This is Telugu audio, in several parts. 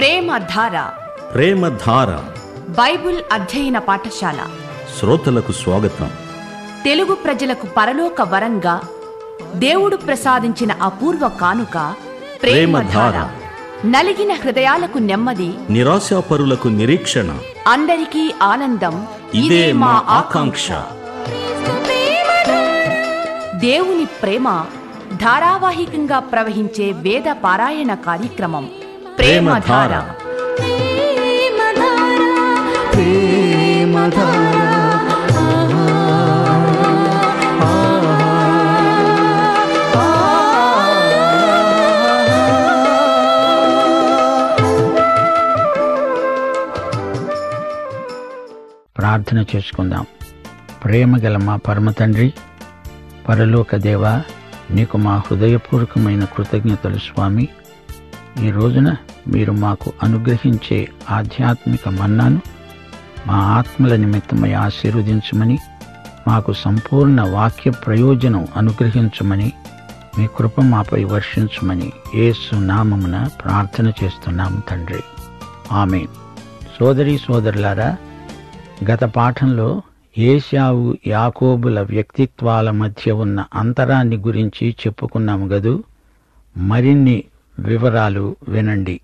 ప్రేమ ధార ప్రేమధార బైబిల్ అధ్యయన పాఠశాల శ్రోతలకు స్వాగతం తెలుగు ప్రజలకు పరలోక వరంగా దేవుడు ప్రసాదించిన అపూర్వ కానుక ప్రేమధార ప్రేమధార. నలిగిన హృదయాలకు నెమ్మది నిరాశాపరులకు నిరీక్షణ అందరికీ ఆనందం ఇదే మా ఆకాంక్ష దేవుని ప్రేమ ధారావాహికంగా ప్రవహించే వేద పారాయణ కార్యక్రమం ప్రేమధార ప్రేమధార. ప్రార్థన చేసుకుందాం ప్రేమగల మా పరమ తండ్రి పరలోక దేవ నీకు మా హృదయపూర్వకమైన కృతజ్ఞతలు స్వామి ఈ రోజున మీరు మాకు అనుగ్రహించే ఆధ్యాత్మిక మన్నాను మా ఆత్మల నిమిత్తమై ఆశీర్వదించమని మాకు సంపూర్ణ వాక్య ప్రయోజనం అనుగ్రహించమని మీ కృప మాపై వర్షించమని యేసు నామమున ప్రార్థన చేస్తున్నాము తండ్రి ఆమె సోదరి సోదరులారా గత పాఠంలో ఏశావు యాకోబుల వ్యక్తిత్వాల మధ్య ఉన్న అంతరాన్ని గురించి చెప్పుకున్నాము గదు మరిన్ని వివరాలు వినండి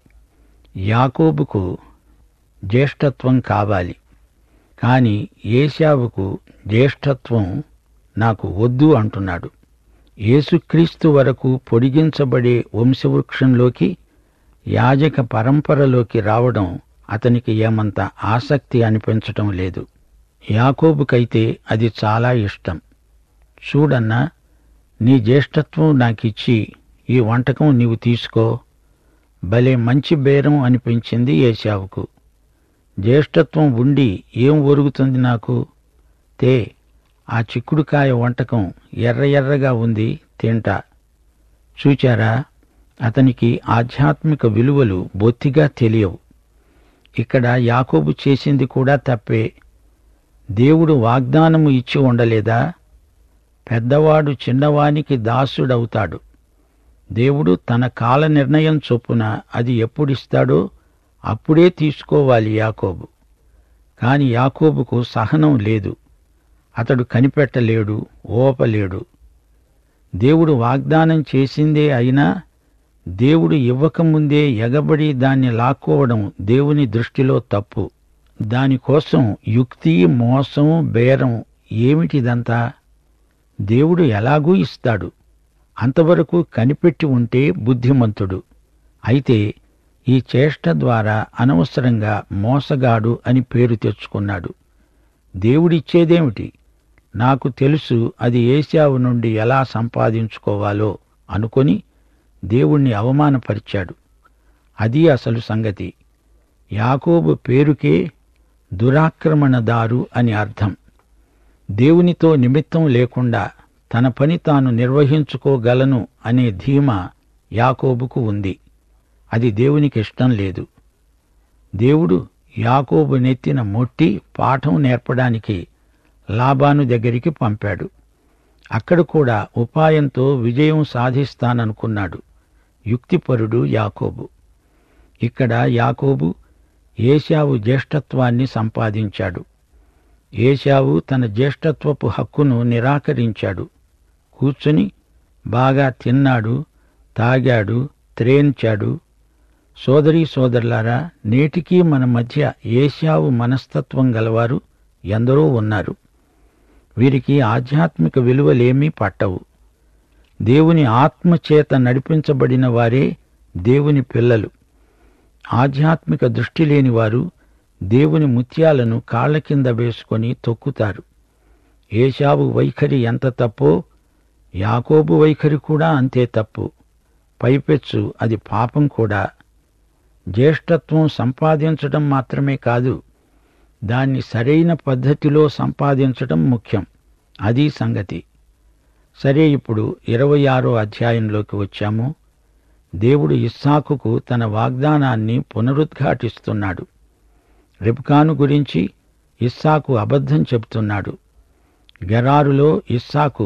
యాకోబుకు జ్యేష్ఠత్వం కావాలి కాని ఏశావుకు జ్యేష్ఠత్వం నాకు వద్దు అంటున్నాడు యేసుక్రీస్తు వరకు పొడిగించబడే వంశవృక్షంలోకి యాజక పరంపరలోకి రావడం అతనికి ఏమంత ఆసక్తి అనిపించటం లేదు యాకోబుకైతే అది చాలా ఇష్టం చూడన్నా నీ జ్యేష్ఠత్వం నాకిచ్చి ఈ వంటకం నీవు తీసుకో భలే మంచి బేరం అనిపించింది ఏశావుకు జ్యేష్ఠత్వం ఉండి ఏం ఒరుగుతుంది నాకు తే ఆ చిక్కుడుకాయ వంటకం ఎర్ర ఎర్రగా ఉంది తింటా చూచారా అతనికి ఆధ్యాత్మిక విలువలు బొత్తిగా తెలియవు ఇక్కడ యాకోబు చేసింది కూడా తప్పే దేవుడు వాగ్దానము ఇచ్చి ఉండలేదా పెద్దవాడు చిన్నవానికి దాసుడవుతాడు దేవుడు తన కాల నిర్ణయం చొప్పున అది ఎప్పుడిస్తాడో అప్పుడే తీసుకోవాలి యాకోబు కాని యాకోబుకు సహనం లేదు అతడు కనిపెట్టలేడు ఓపలేడు దేవుడు వాగ్దానం చేసిందే అయినా దేవుడు ఇవ్వకముందే ఎగబడి దాన్ని లాక్కోవడం దేవుని దృష్టిలో తప్పు దానికోసం యుక్తి మోసం బేరం ఏమిటిదంతా దేవుడు ఎలాగూ ఇస్తాడు అంతవరకు కనిపెట్టి ఉంటే బుద్ధిమంతుడు అయితే ఈ చేష్ట ద్వారా అనవసరంగా మోసగాడు అని పేరు తెచ్చుకున్నాడు దేవుడిచ్చేదేమిటి నాకు తెలుసు అది ఏశావు నుండి ఎలా సంపాదించుకోవాలో అనుకొని దేవుణ్ణి అవమానపరిచాడు అది అసలు సంగతి యాకోబు పేరుకే దురాక్రమణదారు అని అర్థం దేవునితో నిమిత్తం లేకుండా తన పని తాను నిర్వహించుకోగలను అనే ధీమా యాకోబుకు ఉంది అది దేవునికి ఇష్టం లేదు దేవుడు యాకోబు నెత్తిన మొట్టి పాఠం నేర్పడానికి లాబాను దగ్గరికి పంపాడు అక్కడ కూడా ఉపాయంతో విజయం సాధిస్తాననుకున్నాడు యుక్తిపరుడు యాకోబు ఇక్కడ యాకోబు ఏశావు జ్యేష్ఠత్వాన్ని సంపాదించాడు ఏశావు తన జ్యేష్ఠత్వపు హక్కును నిరాకరించాడు కూర్చుని బాగా తిన్నాడు తాగాడు త్రేన్చాడు సోదరీ సోదరులారా నేటికీ మన మధ్య ఏశావు మనస్తత్వం గలవారు ఎందరో ఉన్నారు వీరికి ఆధ్యాత్మిక విలువలేమీ పట్టవు దేవుని ఆత్మచేత నడిపించబడిన వారే దేవుని పిల్లలు ఆధ్యాత్మిక దృష్టి లేని వారు దేవుని ముత్యాలను కాళ్ల కింద వేసుకొని తొక్కుతారు ఏశావు వైఖరి ఎంత తప్పో యాకోబు వైఖరి కూడా అంతే తప్పు పైపెచ్చు అది పాపం కూడా జ్యేష్ఠత్వం సంపాదించడం మాత్రమే కాదు దాన్ని సరైన పద్ధతిలో సంపాదించడం ముఖ్యం అది సంగతి సరే ఇప్పుడు ఇరవై ఆరో అధ్యాయంలోకి వచ్చాము దేవుడు ఇస్సాకుకు తన వాగ్దానాన్ని పునరుద్ఘాటిస్తున్నాడు రిబ్కాను గురించి ఇస్సాకు అబద్ధం చెబుతున్నాడు గెరారులో ఇస్సాకు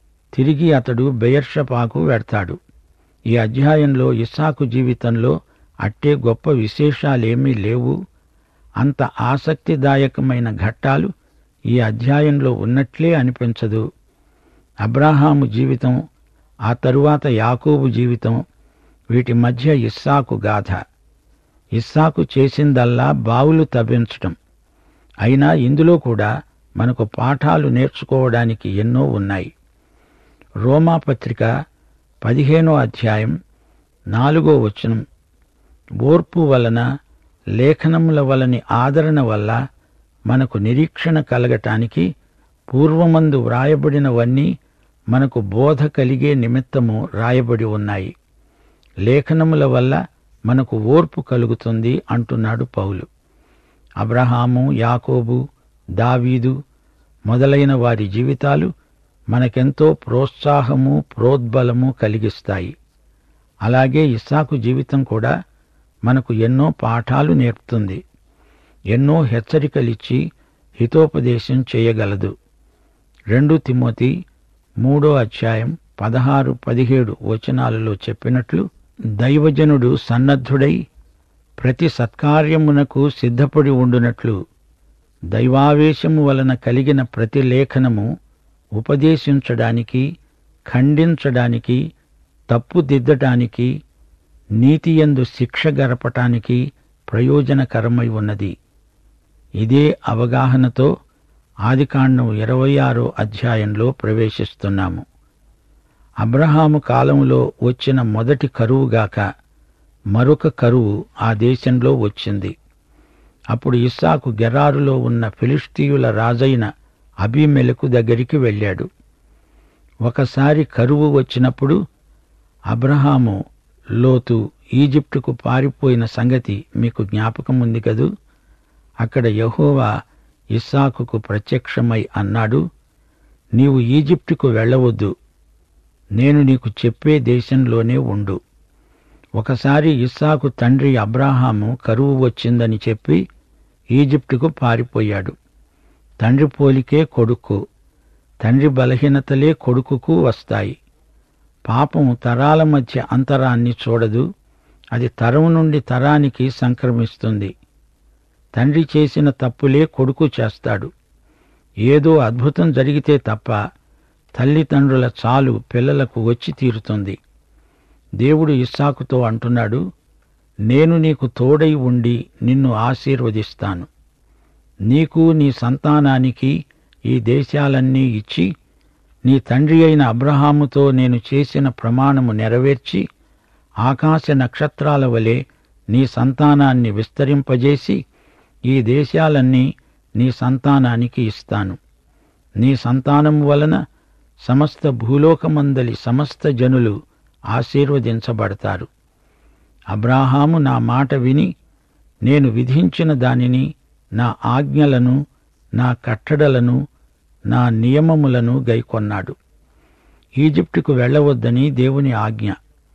తిరిగి అతడు బెయర్షపాకు వెడతాడు ఈ అధ్యాయంలో ఇస్సాకు జీవితంలో అట్టే గొప్ప విశేషాలేమీ లేవు అంత ఆసక్తిదాయకమైన ఘట్టాలు ఈ అధ్యాయంలో ఉన్నట్లే అనిపించదు అబ్రాహాము జీవితం ఆ తరువాత యాకోబు జీవితం వీటి మధ్య ఇస్సాకు గాథ ఇస్సాకు చేసిందల్లా బావులు తవ్వించటం అయినా ఇందులో కూడా మనకు పాఠాలు నేర్చుకోవడానికి ఎన్నో ఉన్నాయి రోమాపత్రిక పదిహేనో అధ్యాయం నాలుగో వచనం ఓర్పు వలన లేఖనముల వలని ఆదరణ వల్ల మనకు నిరీక్షణ కలగటానికి పూర్వమందు వ్రాయబడినవన్నీ మనకు బోధ కలిగే నిమిత్తము రాయబడి ఉన్నాయి లేఖనముల వల్ల మనకు ఓర్పు కలుగుతుంది అంటున్నాడు పౌలు అబ్రహాము యాకోబు దావీదు మొదలైన వారి జీవితాలు మనకెంతో ప్రోత్సాహము ప్రోద్బలము కలిగిస్తాయి అలాగే ఇస్సాకు జీవితం కూడా మనకు ఎన్నో పాఠాలు నేర్పుతుంది ఎన్నో హెచ్చరికలిచ్చి హితోపదేశం చేయగలదు రెండు తిమోతి మూడో అధ్యాయం పదహారు పదిహేడు వచనాలలో చెప్పినట్లు దైవజనుడు సన్నద్ధుడై ప్రతి సత్కార్యమునకు సిద్ధపడి ఉండునట్లు దైవావేశము వలన కలిగిన ప్రతి లేఖనము ఉపదేశించడానికి ఖండించడానికి తప్పుదిద్దటానికి నీతియందు శిక్ష గరపటానికి ప్రయోజనకరమై ఉన్నది ఇదే అవగాహనతో ఆదికాండం ఇరవై ఆరో అధ్యాయంలో ప్రవేశిస్తున్నాము అబ్రహాము కాలంలో వచ్చిన మొదటి కరువుగాక మరొక కరువు ఆ దేశంలో వచ్చింది అప్పుడు ఇస్సాకు గెరారులో ఉన్న ఫిలిస్తీయుల రాజైన అబీమెలకు దగ్గరికి వెళ్ళాడు ఒకసారి కరువు వచ్చినప్పుడు అబ్రహాము లోతు ఈజిప్టుకు పారిపోయిన సంగతి మీకు జ్ఞాపకం ఉంది కదూ అక్కడ యహోవా ఇస్సాకుకు ప్రత్యక్షమై అన్నాడు నీవు ఈజిప్టుకు వెళ్ళవద్దు నేను నీకు చెప్పే దేశంలోనే ఉండు ఒకసారి ఇస్సాకు తండ్రి అబ్రాహాము కరువు వచ్చిందని చెప్పి ఈజిప్టుకు పారిపోయాడు తండ్రి పోలికే కొడుకు తండ్రి బలహీనతలే కొడుకుకు వస్తాయి పాపం తరాల మధ్య అంతరాన్ని చూడదు అది తరం నుండి తరానికి సంక్రమిస్తుంది తండ్రి చేసిన తప్పులే కొడుకు చేస్తాడు ఏదో అద్భుతం జరిగితే తప్ప తల్లిదండ్రుల చాలు పిల్లలకు వచ్చి తీరుతుంది దేవుడు ఇస్సాకుతో అంటున్నాడు నేను నీకు తోడై ఉండి నిన్ను ఆశీర్వదిస్తాను నీకు నీ సంతానానికి ఈ దేశాలన్నీ ఇచ్చి నీ తండ్రి అయిన అబ్రహాముతో నేను చేసిన ప్రమాణము నెరవేర్చి ఆకాశ నక్షత్రాల వలె నీ సంతానాన్ని విస్తరింపజేసి ఈ దేశాలన్నీ నీ సంతానానికి ఇస్తాను నీ సంతానం వలన సమస్త భూలోకమందలి సమస్త జనులు ఆశీర్వదించబడతారు అబ్రాహాము నా మాట విని నేను విధించిన దానిని నా ఆజ్ఞలను నా కట్టడలను నా నియమములను గైకొన్నాడు ఈజిప్టుకు వెళ్ళవద్దని దేవుని ఆజ్ఞ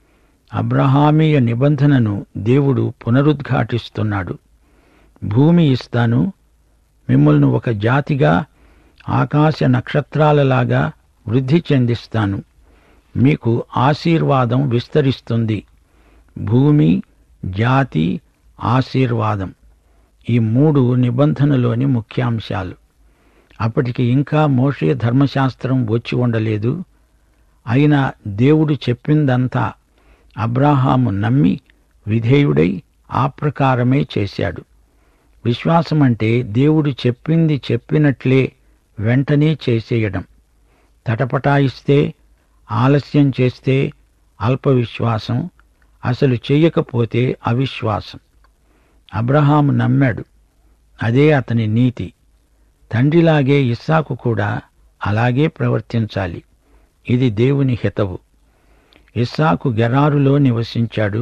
అబ్రహామీయ నిబంధనను దేవుడు పునరుద్ఘాటిస్తున్నాడు భూమి ఇస్తాను మిమ్మల్ని ఒక జాతిగా ఆకాశ నక్షత్రాలలాగా వృద్ధి చెందిస్తాను మీకు ఆశీర్వాదం విస్తరిస్తుంది భూమి జాతి ఆశీర్వాదం ఈ మూడు నిబంధనలోని ముఖ్యాంశాలు అప్పటికి ఇంకా మోషే ధర్మశాస్త్రం వచ్చి ఉండలేదు అయినా దేవుడు చెప్పిందంతా అబ్రాహాము నమ్మి విధేయుడై ఆ ప్రకారమే చేశాడు విశ్వాసమంటే దేవుడు చెప్పింది చెప్పినట్లే వెంటనే చేసేయడం తటపటాయిస్తే ఆలస్యం చేస్తే అల్ప విశ్వాసం అసలు చెయ్యకపోతే అవిశ్వాసం అబ్రహాము నమ్మాడు అదే అతని నీతి తండ్రిలాగే ఇస్సాకు కూడా అలాగే ప్రవర్తించాలి ఇది దేవుని హితవు ఇస్సాకు గెరారులో నివసించాడు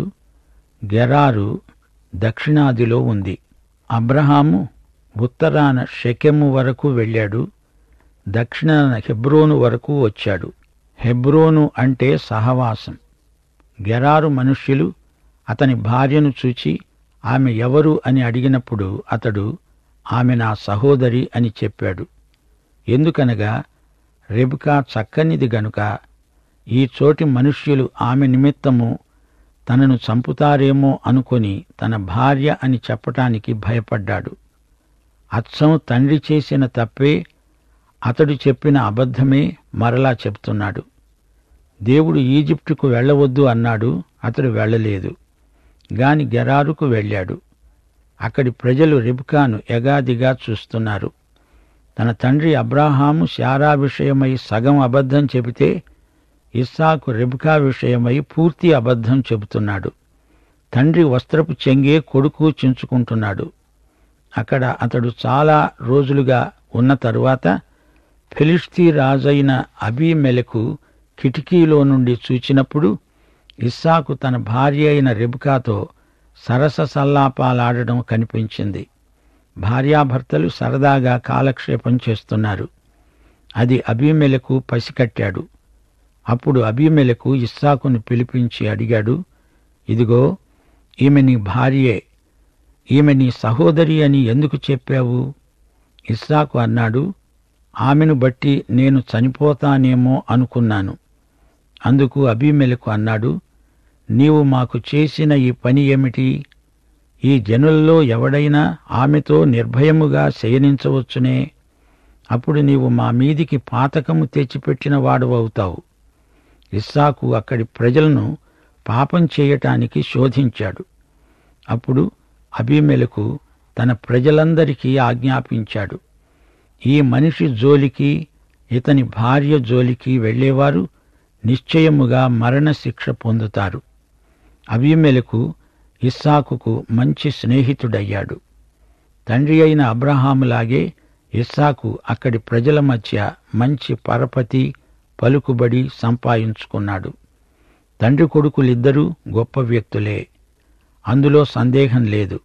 గెరారు దక్షిణాదిలో ఉంది అబ్రహాము ఉత్తరాన షెకెము వరకు వెళ్ళాడు దక్షిణాన హెబ్రోను వరకు వచ్చాడు హెబ్రోను అంటే సహవాసం గెరారు మనుష్యులు అతని భార్యను చూచి ఆమె ఎవరు అని అడిగినప్పుడు అతడు ఆమె నా సహోదరి అని చెప్పాడు ఎందుకనగా రెబుకా చక్కనిది గనుక ఈ చోటి మనుష్యులు ఆమె నిమిత్తము తనను చంపుతారేమో అనుకొని తన భార్య అని చెప్పటానికి భయపడ్డాడు అచ్చం తండ్రి చేసిన తప్పే అతడు చెప్పిన అబద్ధమే మరలా చెప్తున్నాడు దేవుడు ఈజిప్టుకు వెళ్ళవద్దు అన్నాడు అతడు వెళ్ళలేదు గాని గెరారుకు వెళ్ళాడు అక్కడి ప్రజలు రిబ్కాను ఎగాదిగా చూస్తున్నారు తన తండ్రి అబ్రాహాము శారా విషయమై సగం అబద్ధం చెబితే ఇస్సాకు రిబ్కా విషయమై పూర్తి అబద్ధం చెబుతున్నాడు తండ్రి వస్త్రపు చెంగే కొడుకు చించుకుంటున్నాడు అక్కడ అతడు చాలా రోజులుగా ఉన్న తరువాత ఫిలిస్తీ రాజైన అబీమెలకు కిటికీలో నుండి చూచినప్పుడు ఇస్సాకు తన భార్య అయిన రెబుకాతో సరస సల్లాపాలాడడం కనిపించింది భార్యాభర్తలు సరదాగా కాలక్షేపం చేస్తున్నారు అది అబీమెలకు పసికట్టాడు అప్పుడు అబీమెలకు ఇస్సాకును పిలిపించి అడిగాడు ఇదిగో ఈమె నీ భార్యే ఈమె నీ సహోదరి అని ఎందుకు చెప్పావు ఇస్సాకు అన్నాడు ఆమెను బట్టి నేను చనిపోతానేమో అనుకున్నాను అందుకు అబీమెలకు అన్నాడు నీవు మాకు చేసిన ఈ పని ఏమిటి ఈ జనుల్లో ఎవడైనా ఆమెతో నిర్భయముగా శయనించవచ్చునే అప్పుడు నీవు మా మీదికి పాతకము తెచ్చిపెట్టిన వాడవవుతావు ఇస్సాకు అక్కడి ప్రజలను పాపం చేయటానికి శోధించాడు అప్పుడు అబీమెలకు తన ప్రజలందరికీ ఆజ్ఞాపించాడు ఈ మనిషి జోలికి ఇతని భార్య జోలికి వెళ్ళేవారు నిశ్చయముగా మరణశిక్ష పొందుతారు అబీమెలకు ఇస్సాకుకు మంచి స్నేహితుడయ్యాడు తండ్రి అయిన అబ్రహాములాగే ఇస్సాకు అక్కడి ప్రజల మధ్య మంచి పరపతి పలుకుబడి సంపాదించుకున్నాడు తండ్రి కొడుకులిద్దరూ గొప్ప వ్యక్తులే అందులో సందేహం లేదు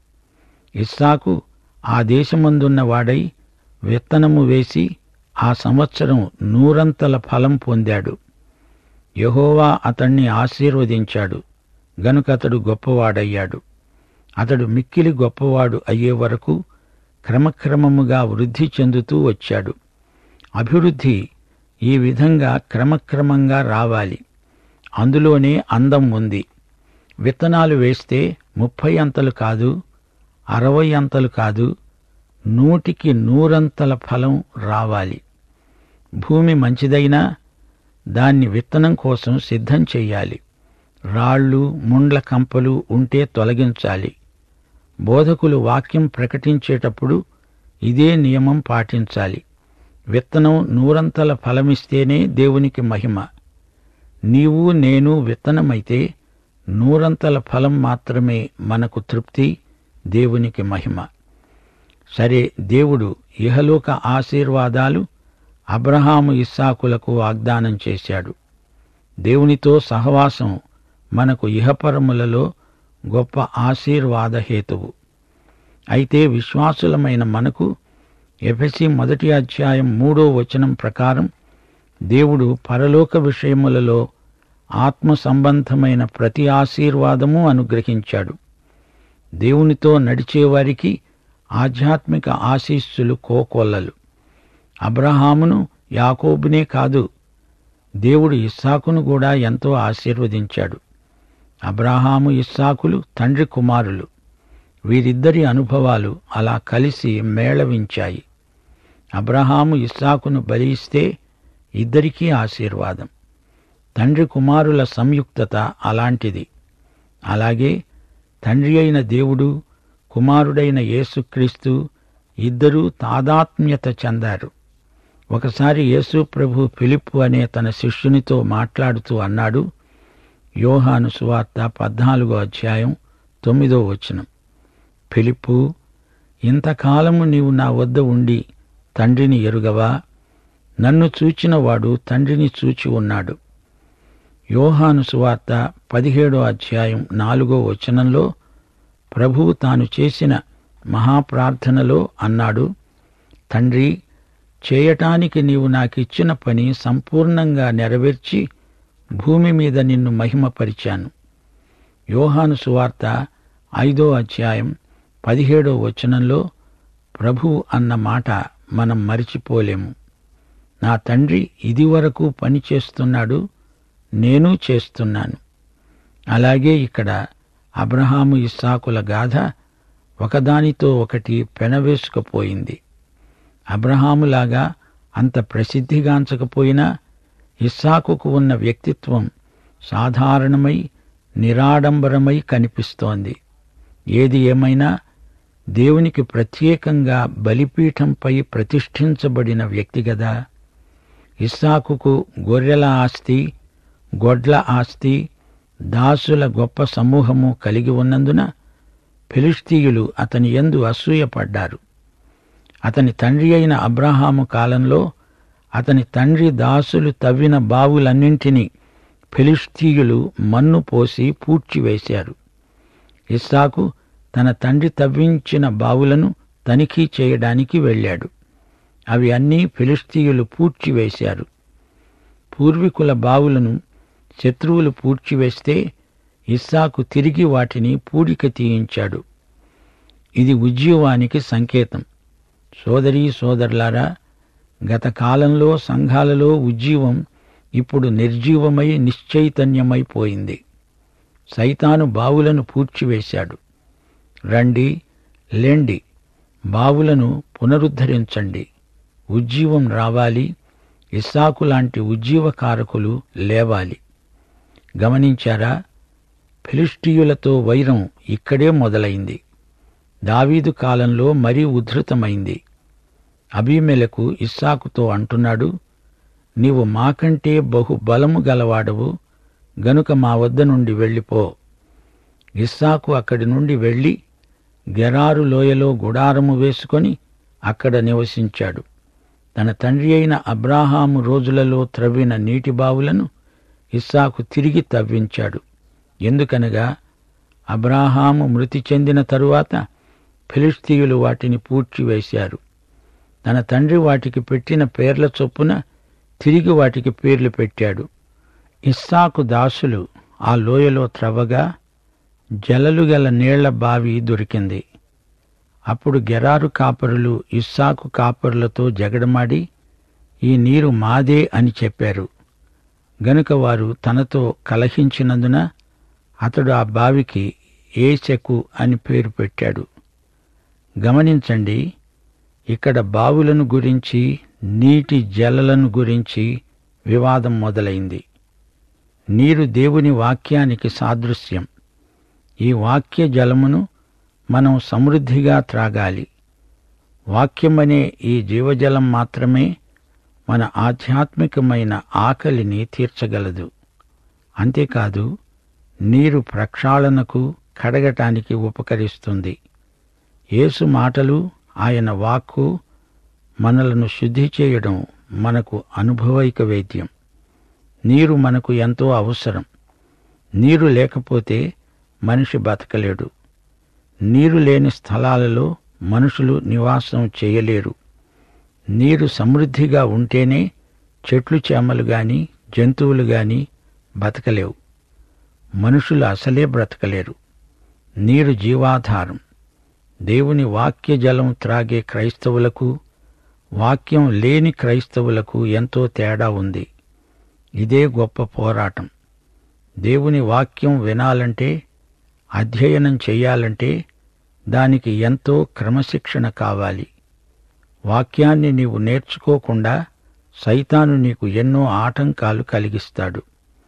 ఇస్సాకు ఆ దేశమందున్న వాడై విత్తనము వేసి ఆ సంవత్సరం నూరంతల ఫలం పొందాడు యహోవా అతణ్ణి ఆశీర్వదించాడు గనుక అతడు గొప్పవాడయ్యాడు అతడు మిక్కిలి గొప్పవాడు అయ్యే వరకు క్రమక్రమముగా వృద్ధి చెందుతూ వచ్చాడు అభివృద్ధి ఈ విధంగా క్రమక్రమంగా రావాలి అందులోనే అందం ఉంది విత్తనాలు వేస్తే ముప్పై అంతలు కాదు అరవై అంతలు కాదు నూటికి నూరంతల ఫలం రావాలి భూమి మంచిదైనా దాన్ని విత్తనం కోసం సిద్ధం చెయ్యాలి రాళ్ళు ముండ్ల కంపలు ఉంటే తొలగించాలి బోధకులు వాక్యం ప్రకటించేటప్పుడు ఇదే నియమం పాటించాలి విత్తనం నూరంతల ఫలమిస్తేనే దేవునికి మహిమ నీవు నేను విత్తనమైతే నూరంతల ఫలం మాత్రమే మనకు తృప్తి దేవునికి మహిమ సరే దేవుడు ఇహలోక ఆశీర్వాదాలు అబ్రహాము ఇస్సాకులకు వాగ్దానం చేశాడు దేవునితో సహవాసం మనకు ఇహపరములలో గొప్ప ఆశీర్వాద హేతువు అయితే విశ్వాసులమైన మనకు ఎఫెసి మొదటి అధ్యాయం మూడో వచనం ప్రకారం దేవుడు పరలోక విషయములలో ఆత్మ సంబంధమైన ప్రతి ఆశీర్వాదము అనుగ్రహించాడు దేవునితో నడిచేవారికి ఆధ్యాత్మిక ఆశీస్సులు కోకొల్లలు అబ్రహామును యాకోబునే కాదు దేవుడు ఇస్సాకును కూడా ఎంతో ఆశీర్వదించాడు అబ్రహాము ఇస్సాకులు తండ్రి కుమారులు వీరిద్దరి అనుభవాలు అలా కలిసి మేళవించాయి అబ్రహాము ఇస్సాకును బలి ఇస్తే ఇద్దరికీ ఆశీర్వాదం తండ్రి కుమారుల సంయుక్తత అలాంటిది అలాగే తండ్రి అయిన దేవుడు కుమారుడైన యేసుక్రీస్తు ఇద్దరూ తాదాత్మ్యత చెందారు ఒకసారి యేసు ప్రభు ఫిలిప్పు అనే తన శిష్యునితో మాట్లాడుతూ అన్నాడు యోహాను సువార్త పద్నాలుగో అధ్యాయం తొమ్మిదో వచనం ఫిలిప్పు ఇంతకాలము నీవు నా వద్ద ఉండి తండ్రిని ఎరుగవా నన్ను చూచినవాడు తండ్రిని చూచి ఉన్నాడు యోహాను సువార్త పదిహేడో అధ్యాయం నాలుగో వచనంలో ప్రభువు తాను చేసిన మహాప్రార్థనలో అన్నాడు తండ్రి చేయటానికి నీవు నాకిచ్చిన పని సంపూర్ణంగా నెరవేర్చి భూమి మీద నిన్ను మహిమపరిచాను యోహాను సువార్త ఐదో అధ్యాయం పదిహేడో వచనంలో ప్రభువు అన్న మాట మనం మరిచిపోలేము నా తండ్రి ఇదివరకు పని చేస్తున్నాడు నేను చేస్తున్నాను అలాగే ఇక్కడ అబ్రహాము ఇస్సాకుల గాథ ఒకదానితో ఒకటి పెనవేసుకుపోయింది అబ్రహాములాగా అంత ప్రసిద్ధిగాంచకపోయినా ఇస్సాకుకు ఉన్న వ్యక్తిత్వం సాధారణమై నిరాడంబరమై కనిపిస్తోంది ఏది ఏమైనా దేవునికి ప్రత్యేకంగా బలిపీఠంపై ప్రతిష్ఠించబడిన వ్యక్తి గదా ఇస్సాకుకు గొర్రెల ఆస్తి గొడ్ల ఆస్తి దాసుల గొప్ప సమూహము కలిగి ఉన్నందున ఫిలిస్తీయులు అతని యందు అసూయపడ్డారు అతని తండ్రి అయిన అబ్రహాము కాలంలో అతని తండ్రి దాసులు తవ్విన బావులన్నింటినీ ఫిలిస్తీయులు మన్ను పోసి పూడ్చివేశారు ఇస్సాకు తన తండ్రి తవ్వించిన బావులను తనిఖీ చేయడానికి వెళ్ళాడు అవి అన్నీ ఫిలిస్తీయులు పూడ్చివేశారు పూర్వీకుల బావులను శత్రువులు పూడ్చివేస్తే ఇస్సాకు తిరిగి వాటిని పూడిక తీయించాడు ఇది ఉజ్జీవానికి సంకేతం సోదరీ సోదరులారా గత కాలంలో సంఘాలలో ఉజ్జీవం ఇప్పుడు నిర్జీవమై నిశ్చైతన్యమైపోయింది సైతాను బావులను పూడ్చివేశాడు రండి లేండి బావులను పునరుద్ధరించండి ఉజ్జీవం రావాలి ఇస్సాకు లాంటి ఉజ్జీవకారకులు లేవాలి గమనించారా ఫిలిస్టీయులతో వైరం ఇక్కడే మొదలైంది దావీదు కాలంలో మరీ ఉద్ధృతమైంది అబీమెలకు ఇస్సాకుతో అంటున్నాడు నీవు మాకంటే బహు బలము గలవాడవు గనుక మా వద్ద నుండి వెళ్ళిపో ఇస్సాకు అక్కడి నుండి వెళ్ళి గెరారు లోయలో గుడారము వేసుకొని అక్కడ నివసించాడు తన తండ్రి అయిన అబ్రాహాము రోజులలో త్రవ్విన నీటి బావులను ఇస్సాకు తిరిగి తవ్వించాడు ఎందుకనగా అబ్రాహాము మృతి చెందిన తరువాత ఫిలిస్తీయులు వాటిని పూడ్చివేశారు తన తండ్రి వాటికి పెట్టిన పేర్ల చొప్పున తిరిగి వాటికి పేర్లు పెట్టాడు ఇస్సాకు దాసులు ఆ లోయలో త్రవ్వగా జలలు గల నీళ్ల బావి దొరికింది అప్పుడు గెరారు కాపరులు ఇస్సాకు కాపరులతో జగడమాడి ఈ నీరు మాదే అని చెప్పారు గనుక వారు తనతో కలహించినందున అతడు ఆ బావికి ఏచెకు అని పేరు పెట్టాడు గమనించండి ఇక్కడ బావులను గురించి నీటి జలలను గురించి వివాదం మొదలైంది నీరు దేవుని వాక్యానికి సాదృశ్యం ఈ వాక్య జలమును మనం సమృద్ధిగా త్రాగాలి వాక్యమనే ఈ జీవజలం మాత్రమే మన ఆధ్యాత్మికమైన ఆకలిని తీర్చగలదు అంతేకాదు నీరు ప్రక్షాళనకు కడగటానికి ఉపకరిస్తుంది యేసు మాటలు ఆయన వాక్కు మనలను శుద్ధి చేయడం మనకు అనుభవైక వైద్యం నీరు మనకు ఎంతో అవసరం నీరు లేకపోతే మనిషి బతకలేడు నీరు లేని స్థలాలలో మనుషులు నివాసం చేయలేరు నీరు సమృద్ధిగా ఉంటేనే చెట్లు చేమలు గాని జంతువులు గాని బతకలేవు మనుషులు అసలే బ్రతకలేరు నీరు జీవాధారం దేవుని వాక్య జలం త్రాగే క్రైస్తవులకు వాక్యం లేని క్రైస్తవులకు ఎంతో తేడా ఉంది ఇదే గొప్ప పోరాటం దేవుని వాక్యం వినాలంటే అధ్యయనం చెయ్యాలంటే దానికి ఎంతో క్రమశిక్షణ కావాలి వాక్యాన్ని నీవు నేర్చుకోకుండా సైతాను నీకు ఎన్నో ఆటంకాలు కలిగిస్తాడు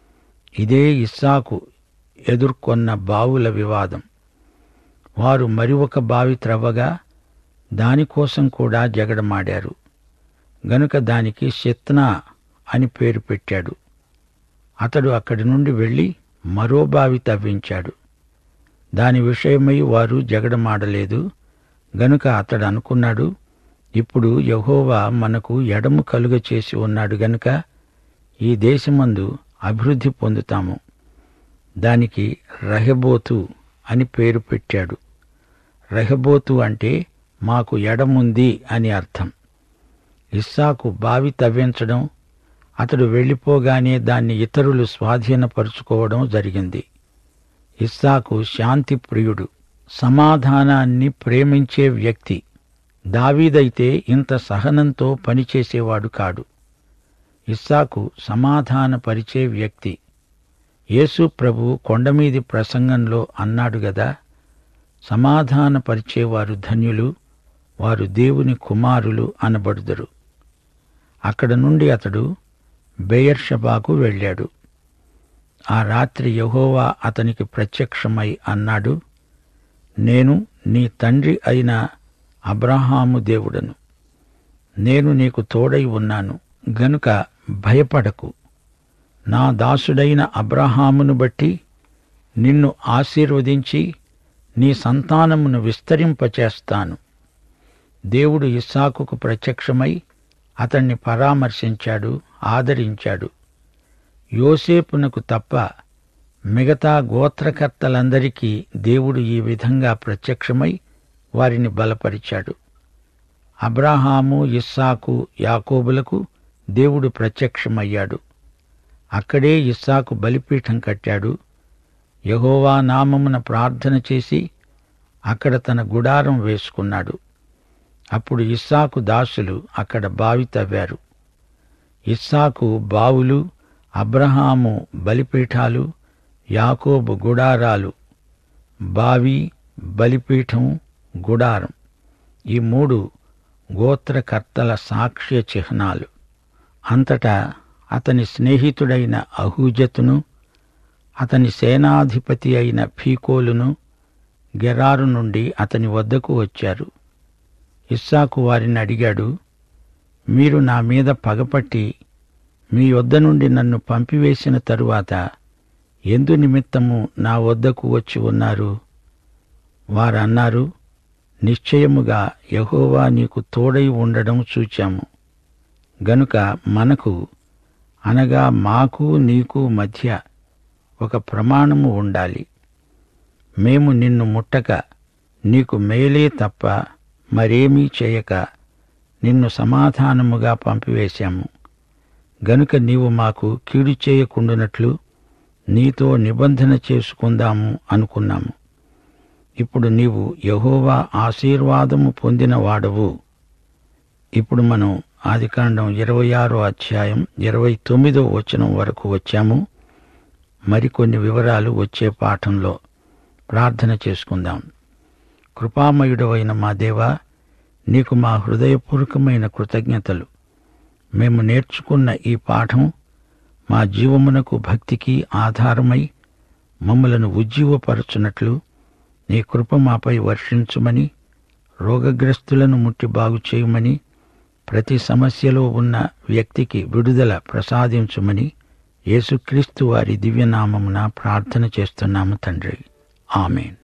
ఇదే ఇస్సాకు ఎదుర్కొన్న బావుల వివాదం వారు మరి ఒక బావి త్రవ్వగా దానికోసం కూడా జగడమాడారు గనుక దానికి శత్నా అని పేరు పెట్టాడు అతడు అక్కడి నుండి వెళ్ళి మరో బావి తవ్వించాడు దాని విషయమై వారు జగడమాడలేదు గనుక అతడు అనుకున్నాడు ఇప్పుడు యహోవా మనకు ఎడము కలుగ చేసి ఉన్నాడు గనుక ఈ దేశమందు అభివృద్ధి పొందుతాము దానికి రహబోతు అని పేరు పెట్టాడు రహబోతు అంటే మాకు ఎడముంది అని అర్థం ఇస్సాకు బావి తవ్వించడం అతడు వెళ్ళిపోగానే దాన్ని ఇతరులు స్వాధీనపరుచుకోవడం జరిగింది ఇస్సాకు శాంతి ప్రియుడు సమాధానాన్ని ప్రేమించే వ్యక్తి దావీదైతే ఇంత సహనంతో పనిచేసేవాడు కాడు ఇస్సాకు సమాధానపరిచే వ్యక్తి యేసు ప్రభు కొండమీది ప్రసంగంలో అన్నాడు గదా సమాధానపరిచేవారు ధన్యులు వారు దేవుని కుమారులు అనబడుదరు అక్కడ నుండి అతడు బెయర్షబాకు వెళ్ళాడు ఆ రాత్రి యెహోవా అతనికి ప్రత్యక్షమై అన్నాడు నేను నీ తండ్రి అయిన అబ్రహాము దేవుడను నేను నీకు తోడై ఉన్నాను గనుక భయపడకు నా దాసుడైన అబ్రహామును బట్టి నిన్ను ఆశీర్వదించి నీ సంతానమును విస్తరింపచేస్తాను దేవుడు ఇస్సాకుకు ప్రత్యక్షమై అతన్ని పరామర్శించాడు ఆదరించాడు యోసేపునకు తప్ప మిగతా గోత్రకర్తలందరికీ దేవుడు ఈ విధంగా ప్రత్యక్షమై వారిని బలపరిచాడు అబ్రాహాము ఇస్సాకు యాకోబులకు దేవుడు ప్రత్యక్షమయ్యాడు అక్కడే ఇస్సాకు బలిపీఠం కట్టాడు యహోవా నామమున ప్రార్థన చేసి అక్కడ తన గుడారం వేసుకున్నాడు అప్పుడు ఇస్సాకు దాసులు అక్కడ బావి తవ్వారు ఇస్సాకు బావులు అబ్రహాము బలిపీఠాలు యాకోబు గుడారాలు బావి బలిపీఠం గుడారం ఈ మూడు గోత్రకర్తల సాక్ష్య చిహ్నాలు అంతటా అతని స్నేహితుడైన అహూజతును అతని సేనాధిపతి అయిన ఫీకోలును గెరారు నుండి అతని వద్దకు వచ్చారు ఇస్సాకు వారిని అడిగాడు మీరు నా మీద పగపట్టి మీ వద్ద నుండి నన్ను పంపివేసిన తరువాత ఎందు నిమిత్తము నా వద్దకు వచ్చి ఉన్నారు వారన్నారు నిశ్చయముగా యహోవా నీకు తోడై ఉండడం చూచాము గనుక మనకు అనగా మాకు నీకు మధ్య ఒక ప్రమాణము ఉండాలి మేము నిన్ను ముట్టక నీకు మేలే తప్ప మరేమీ చేయక నిన్ను సమాధానముగా పంపివేశాము గనుక నీవు మాకు కీడు చేయకుండునట్లు నీతో నిబంధన చేసుకుందాము అనుకున్నాము ఇప్పుడు నీవు యహోవా ఆశీర్వాదము పొందిన వాడవు ఇప్పుడు మనం ఆదికాండం ఇరవై ఆరో అధ్యాయం ఇరవై తొమ్మిదో వచనం వరకు వచ్చాము మరికొన్ని వివరాలు వచ్చే పాఠంలో ప్రార్థన చేసుకుందాం కృపామయుడవైన మా దేవా నీకు మా హృదయపూర్వకమైన కృతజ్ఞతలు మేము నేర్చుకున్న ఈ పాఠం మా జీవమునకు భక్తికి ఆధారమై మమ్మలను ఉజ్జీవపరచునట్లు నీ కృప మాపై వర్షించుమని రోగగ్రస్తులను ముట్టి బాగు చేయమని ప్రతి సమస్యలో ఉన్న వ్యక్తికి విడుదల ప్రసాదించుమని యేసుక్రీస్తు వారి దివ్యనామమున ప్రార్థన చేస్తున్నాము తండ్రి ఆమెన్